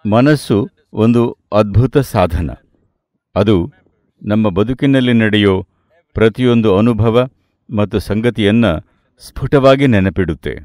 ಮನಸ್ಸು ಒಂದು ಅದ್ಭುತ ಸಾಧನ ಅದು ನಮ್ಮ ಬದುಕಿನಲ್ಲಿ ನಡೆಯೋ ಪ್ರತಿಯೊಂದು ಅನುಭವ ಮತ್ತು ಸಂಗತಿಯನ್ನ ಸ್ಫುಟವಾಗಿ ನೆನಪಿಡುತ್ತೆ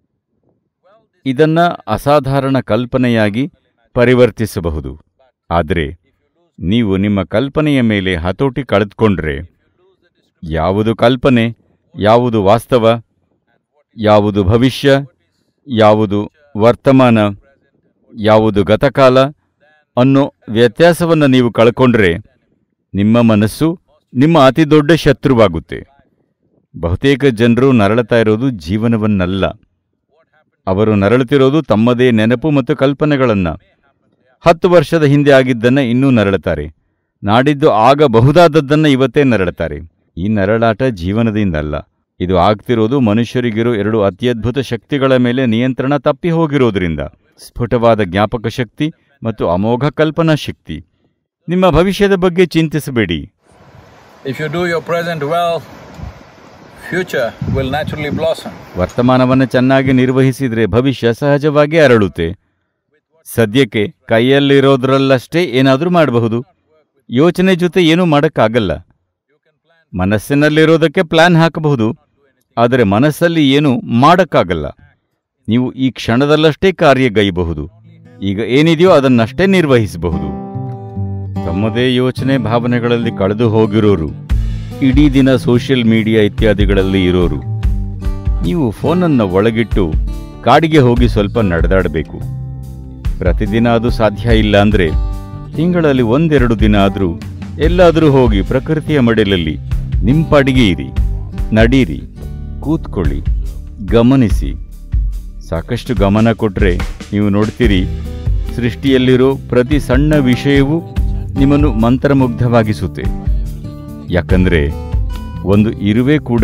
ಇದನ್ನ ಅಸಾಧಾರಣ ಕಲ್ಪನೆಯಾಗಿ ಪರಿವರ್ತಿಸಬಹುದು ಆದರೆ ನೀವು ನಿಮ್ಮ ಕಲ್ಪನೆಯ ಮೇಲೆ ಹತೋಟಿ ಕಳೆದುಕೊಂಡ್ರೆ ಯಾವುದು ಕಲ್ಪನೆ ಯಾವುದು ವಾಸ್ತವ ಯಾವುದು ಭವಿಷ್ಯ ಯಾವುದು ವರ್ತಮಾನ ಯಾವುದು ಗತಕಾಲ ಅನ್ನೋ ವ್ಯತ್ಯಾಸವನ್ನು ನೀವು ಕಳ್ಕೊಂಡ್ರೆ ನಿಮ್ಮ ಮನಸ್ಸು ನಿಮ್ಮ ಅತಿ ದೊಡ್ಡ ಶತ್ರುವಾಗುತ್ತೆ ಬಹುತೇಕ ಜನರು ನರಳುತ್ತಾ ಇರೋದು ಜೀವನವನ್ನಲ್ಲ ಅವರು ನರಳುತ್ತಿರೋದು ತಮ್ಮದೇ ನೆನಪು ಮತ್ತು ಕಲ್ಪನೆಗಳನ್ನ ಹತ್ತು ವರ್ಷದ ಹಿಂದೆ ಆಗಿದ್ದನ್ನ ಇನ್ನೂ ನರಳುತ್ತಾರೆ ನಾಡಿದ್ದು ಆಗಬಹುದಾದದ್ದನ್ನ ಇವತ್ತೇ ನರಳುತ್ತಾರೆ ಈ ನರಳಾಟ ಜೀವನದಿಂದಲ್ಲ ಇದು ಆಗ್ತಿರೋದು ಮನುಷ್ಯರಿಗಿರೋ ಎರಡು ಅತ್ಯದ್ಭುತ ಶಕ್ತಿಗಳ ಮೇಲೆ ನಿಯಂತ್ರಣ ತಪ್ಪಿ ಹೋಗಿರೋದ್ರಿಂದ ಸ್ಫುಟವಾದ ಜ್ಞಾಪಕ ಶಕ್ತಿ ಮತ್ತು ಅಮೋಘ ಕಲ್ಪನಾ ಶಕ್ತಿ ನಿಮ್ಮ ಭವಿಷ್ಯದ ಬಗ್ಗೆ ಚಿಂತಿಸಬೇಡಿ If you do your present well, future will naturally blossom. ವರ್ತಮಾನವನ್ನು ಚೆನ್ನಾಗಿ ನಿರ್ವಹಿಸಿದ್ರೆ ಭವಿಷ್ಯ ಸಹಜವಾಗಿ ಅರಳುತ್ತೆ ಸದ್ಯಕ್ಕೆ ಕೈಯಲ್ಲಿರೋದ್ರಲ್ಲಷ್ಟೇ ಏನಾದರೂ ಮಾಡಬಹುದು ಯೋಚನೆ ಜೊತೆ ಏನೂ ಮಾಡೋಕ್ಕಾಗಲ್ಲ ಮನಸ್ಸಿನಲ್ಲಿರೋದಕ್ಕೆ ಪ್ಲಾನ್ ಹಾಕಬಹುದು ಆದರೆ ಮನಸ್ಸಲ್ಲಿ ಏನು ಮಾಡೋಕ್ಕಾಗಲ್ಲ ನೀವು ಈ ಕ್ಷಣದಲ್ಲಷ್ಟೇ ಕಾರ್ಯಗೈಬಹುದು ಈಗ ಏನಿದೆಯೋ ಅದನ್ನಷ್ಟೇ ನಿರ್ವಹಿಸಬಹುದು ತಮ್ಮದೇ ಯೋಚನೆ ಭಾವನೆಗಳಲ್ಲಿ ಕಳೆದು ಹೋಗಿರೋರು ಇಡೀ ದಿನ ಸೋಷಿಯಲ್ ಮೀಡಿಯಾ ಇತ್ಯಾದಿಗಳಲ್ಲಿ ಇರೋರು ನೀವು ಫೋನನ್ನು ಒಳಗಿಟ್ಟು ಕಾಡಿಗೆ ಹೋಗಿ ಸ್ವಲ್ಪ ನಡೆದಾಡಬೇಕು ಪ್ರತಿದಿನ ಅದು ಸಾಧ್ಯ ಇಲ್ಲ ಅಂದ್ರೆ ತಿಂಗಳಲ್ಲಿ ಒಂದೆರಡು ದಿನ ಆದರೂ ಎಲ್ಲಾದರೂ ಹೋಗಿ ಪ್ರಕೃತಿಯ ಮಡಿಲಲ್ಲಿ ನಿಂಪಾಡಿಗೆ ಇರಿ ನಡೀರಿ ಕೂತ್ಕೊಳ್ಳಿ ಗಮನಿಸಿ ಸಾಕಷ್ಟು ಗಮನ ಕೊಟ್ರೆ ನೀವು ನೋಡ್ತೀರಿ ಸೃಷ್ಟಿಯಲ್ಲಿರೋ ಪ್ರತಿ ಸಣ್ಣ ವಿಷಯವೂ ನಿಮ್ಮನ್ನು ಮಂತ್ರಮುಗ್ಧವಾಗಿಸುತ್ತೆ ಯಾಕಂದ್ರೆ ಒಂದು ಇರುವೆ ಕೂಡ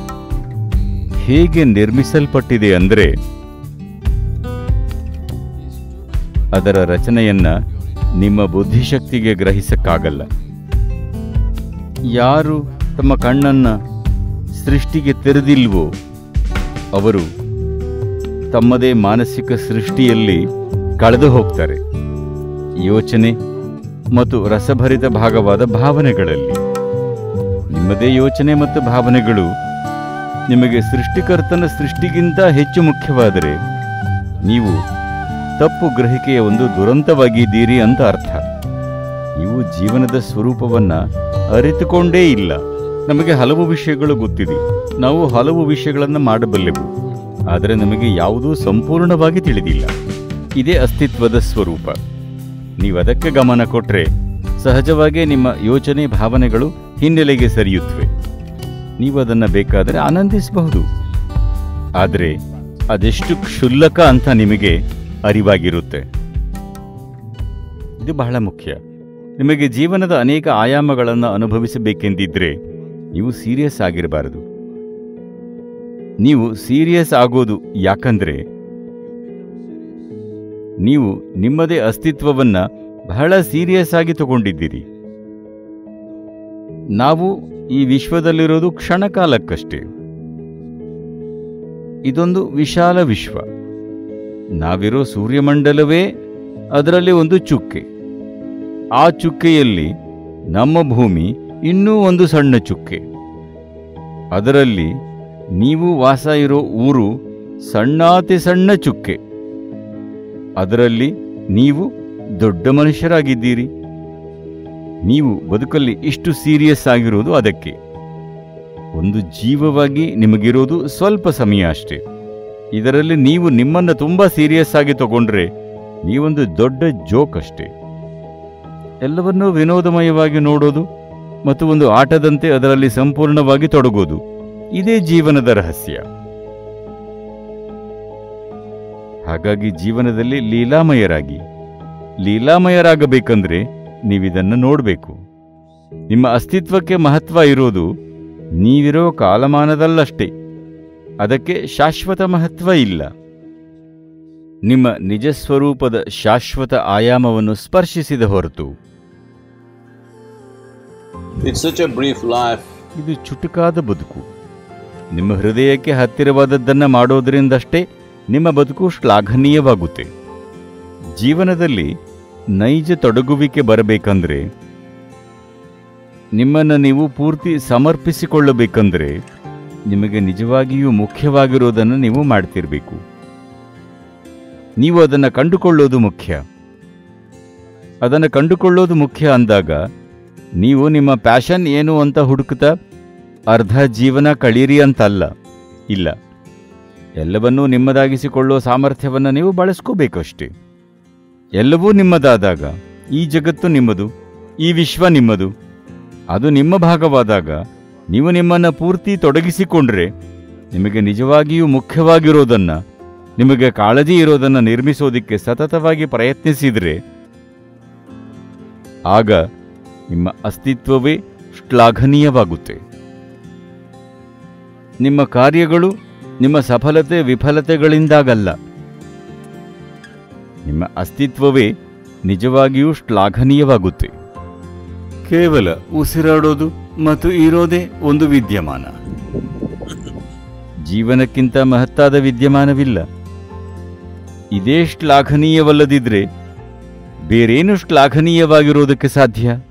ಹೇಗೆ ನಿರ್ಮಿಸಲ್ಪಟ್ಟಿದೆ ಅಂದ್ರೆ ಅದರ ರಚನೆಯನ್ನ ನಿಮ್ಮ ಬುದ್ಧಿಶಕ್ತಿಗೆ ಗ್ರಹಿಸಕ್ಕಾಗಲ್ಲ ಯಾರು ತಮ್ಮ ಕಣ್ಣನ್ನ ಸೃಷ್ಟಿಗೆ ತೆರೆದಿಲ್ವೋ ಅವರು ತಮ್ಮದೇ ಮಾನಸಿಕ ಸೃಷ್ಟಿಯಲ್ಲಿ ಕಳೆದು ಹೋಗ್ತಾರೆ ಯೋಚನೆ ಮತ್ತು ರಸಭರಿತ ಭಾಗವಾದ ಭಾವನೆಗಳಲ್ಲಿ ನಿಮ್ಮದೇ ಯೋಚನೆ ಮತ್ತು ಭಾವನೆಗಳು ನಿಮಗೆ ಸೃಷ್ಟಿಕರ್ತನ ಸೃಷ್ಟಿಗಿಂತ ಹೆಚ್ಚು ಮುಖ್ಯವಾದರೆ ನೀವು ತಪ್ಪು ಗ್ರಹಿಕೆಯ ಒಂದು ದುರಂತವಾಗಿದ್ದೀರಿ ಅಂತ ಅರ್ಥ ನೀವು ಜೀವನದ ಸ್ವರೂಪವನ್ನ ಅರಿತುಕೊಂಡೇ ಇಲ್ಲ ನಮಗೆ ಹಲವು ವಿಷಯಗಳು ಗೊತ್ತಿದೆ ನಾವು ಹಲವು ವಿಷಯಗಳನ್ನು ಮಾಡಬಲ್ಲೆವು ಆದರೆ ನಮಗೆ ಯಾವುದೂ ಸಂಪೂರ್ಣವಾಗಿ ತಿಳಿದಿಲ್ಲ ಇದೇ ಅಸ್ತಿತ್ವದ ಸ್ವರೂಪ ನೀವು ಅದಕ್ಕೆ ಗಮನ ಕೊಟ್ರೆ ಸಹಜವಾಗಿ ನಿಮ್ಮ ಯೋಚನೆ ಭಾವನೆಗಳು ಹಿನ್ನೆಲೆಗೆ ಸರಿಯುತ್ತವೆ ನೀವು ಅದನ್ನು ಬೇಕಾದರೆ ಆನಂದಿಸಬಹುದು ಆದರೆ ಅದೆಷ್ಟು ಕ್ಷುಲ್ಲಕ ಅಂತ ನಿಮಗೆ ಅರಿವಾಗಿರುತ್ತೆ ಇದು ಬಹಳ ಮುಖ್ಯ ನಿಮಗೆ ಜೀವನದ ಅನೇಕ ಆಯಾಮಗಳನ್ನು ಅನುಭವಿಸಬೇಕೆಂದಿದ್ರೆ ನೀವು ಸೀರಿಯಸ್ ಆಗಿರಬಾರದು ನೀವು ಸೀರಿಯಸ್ ಆಗೋದು ಯಾಕಂದ್ರೆ ನೀವು ನಿಮ್ಮದೇ ಅಸ್ತಿತ್ವವನ್ನ ಬಹಳ ಸೀರಿಯಸ್ ಆಗಿ ತಗೊಂಡಿದ್ದೀರಿ ನಾವು ಈ ವಿಶ್ವದಲ್ಲಿರೋದು ಕ್ಷಣಕಾಲಕ್ಕಷ್ಟೇ ಇದೊಂದು ವಿಶಾಲ ವಿಶ್ವ ನಾವಿರೋ ಸೂರ್ಯಮಂಡಲವೇ ಅದರಲ್ಲಿ ಒಂದು ಚುಕ್ಕೆ ಆ ಚುಕ್ಕೆಯಲ್ಲಿ ನಮ್ಮ ಭೂಮಿ ಇನ್ನೂ ಒಂದು ಸಣ್ಣ ಚುಕ್ಕೆ ಅದರಲ್ಲಿ ನೀವು ವಾಸ ಇರೋ ಊರು ಸಣ್ಣಾತಿ ಸಣ್ಣ ಚುಕ್ಕೆ ಅದರಲ್ಲಿ ನೀವು ದೊಡ್ಡ ಮನುಷ್ಯರಾಗಿದ್ದೀರಿ ನೀವು ಬದುಕಲ್ಲಿ ಇಷ್ಟು ಸೀರಿಯಸ್ ಆಗಿರೋದು ಅದಕ್ಕೆ ಒಂದು ಜೀವವಾಗಿ ನಿಮಗಿರೋದು ಸ್ವಲ್ಪ ಸಮಯ ಅಷ್ಟೇ ಇದರಲ್ಲಿ ನೀವು ನಿಮ್ಮನ್ನು ತುಂಬಾ ಸೀರಿಯಸ್ ಆಗಿ ತಗೊಂಡ್ರೆ ನೀವೊಂದು ದೊಡ್ಡ ಜೋಕ್ ಅಷ್ಟೇ ಎಲ್ಲವನ್ನೂ ವಿನೋದಮಯವಾಗಿ ನೋಡೋದು ಮತ್ತು ಒಂದು ಆಟದಂತೆ ಅದರಲ್ಲಿ ಸಂಪೂರ್ಣವಾಗಿ ತೊಡಗೋದು ಇದೇ ಜೀವನದ ರಹಸ್ಯ ಹಾಗಾಗಿ ಜೀವನದಲ್ಲಿ ಲೀಲಾಮಯರಾಗಿ ಲೀಲಾಮಯರಾಗಬೇಕಂದ್ರೆ ನೀವಿದನ್ನು ನೋಡಬೇಕು ನಿಮ್ಮ ಅಸ್ತಿತ್ವಕ್ಕೆ ಮಹತ್ವ ಇರೋದು ನೀವಿರೋ ಕಾಲಮಾನದಲ್ಲಷ್ಟೇ ಅದಕ್ಕೆ ಶಾಶ್ವತ ಮಹತ್ವ ಇಲ್ಲ ನಿಮ್ಮ ನಿಜ ಸ್ವರೂಪದ ಶಾಶ್ವತ ಆಯಾಮವನ್ನು ಸ್ಪರ್ಶಿಸಿದ ಹೊರತು It's such a brief life. ಇದು ಚುಟುಕಾದ ಬದುಕು ನಿಮ್ಮ ಹೃದಯಕ್ಕೆ ಹತ್ತಿರವಾದದ್ದನ್ನು ಮಾಡೋದರಿಂದಷ್ಟೇ ನಿಮ್ಮ ಬದುಕು ಶ್ಲಾಘನೀಯವಾಗುತ್ತೆ ಜೀವನದಲ್ಲಿ ನೈಜ ತೊಡಗುವಿಕೆ ಬರಬೇಕಂದ್ರೆ ನಿಮ್ಮನ್ನು ನೀವು ಪೂರ್ತಿ ಸಮರ್ಪಿಸಿಕೊಳ್ಳಬೇಕಂದ್ರೆ ನಿಮಗೆ ನಿಜವಾಗಿಯೂ ಮುಖ್ಯವಾಗಿರೋದನ್ನು ನೀವು ಮಾಡ್ತಿರ್ಬೇಕು ನೀವು ಅದನ್ನು ಕಂಡುಕೊಳ್ಳೋದು ಮುಖ್ಯ ಅದನ್ನು ಕಂಡುಕೊಳ್ಳೋದು ಮುಖ್ಯ ಅಂದಾಗ ನೀವು ನಿಮ್ಮ ಪ್ಯಾಷನ್ ಏನು ಅಂತ ಹುಡುಕ್ತಾ ಅರ್ಧ ಜೀವನ ಕಳೀರಿ ಅಂತಲ್ಲ ಇಲ್ಲ ಎಲ್ಲವನ್ನೂ ನಿಮ್ಮದಾಗಿಸಿಕೊಳ್ಳುವ ಸಾಮರ್ಥ್ಯವನ್ನು ನೀವು ಬಳಸ್ಕೋಬೇಕಷ್ಟೇ ಎಲ್ಲವೂ ನಿಮ್ಮದಾದಾಗ ಈ ಜಗತ್ತು ನಿಮ್ಮದು ಈ ವಿಶ್ವ ನಿಮ್ಮದು ಅದು ನಿಮ್ಮ ಭಾಗವಾದಾಗ ನೀವು ನಿಮ್ಮನ್ನು ಪೂರ್ತಿ ತೊಡಗಿಸಿಕೊಂಡ್ರೆ ನಿಮಗೆ ನಿಜವಾಗಿಯೂ ಮುಖ್ಯವಾಗಿರೋದನ್ನು ನಿಮಗೆ ಕಾಳಜಿ ಇರೋದನ್ನು ನಿರ್ಮಿಸೋದಿಕ್ಕೆ ಸತತವಾಗಿ ಪ್ರಯತ್ನಿಸಿದರೆ ಆಗ ನಿಮ್ಮ ಅಸ್ತಿತ್ವವೇ ಶ್ಲಾಘನೀಯವಾಗುತ್ತೆ ನಿಮ್ಮ ಕಾರ್ಯಗಳು ನಿಮ್ಮ ಸಫಲತೆ ವಿಫಲತೆಗಳಿಂದಾಗಲ್ಲ ನಿಮ್ಮ ಅಸ್ತಿತ್ವವೇ ನಿಜವಾಗಿಯೂ ಶ್ಲಾಘನೀಯವಾಗುತ್ತೆ ಕೇವಲ ಉಸಿರಾಡೋದು ಮತ್ತು ಇರೋದೇ ಒಂದು ವಿದ್ಯಮಾನ ಜೀವನಕ್ಕಿಂತ ಮಹತ್ತಾದ ವಿದ್ಯಮಾನವಿಲ್ಲ ಇದೇ ಶ್ಲಾಘನೀಯವಲ್ಲದಿದ್ರೆ ಬೇರೇನು ಶ್ಲಾಘನೀಯವಾಗಿರೋದಕ್ಕೆ ಸಾಧ್ಯ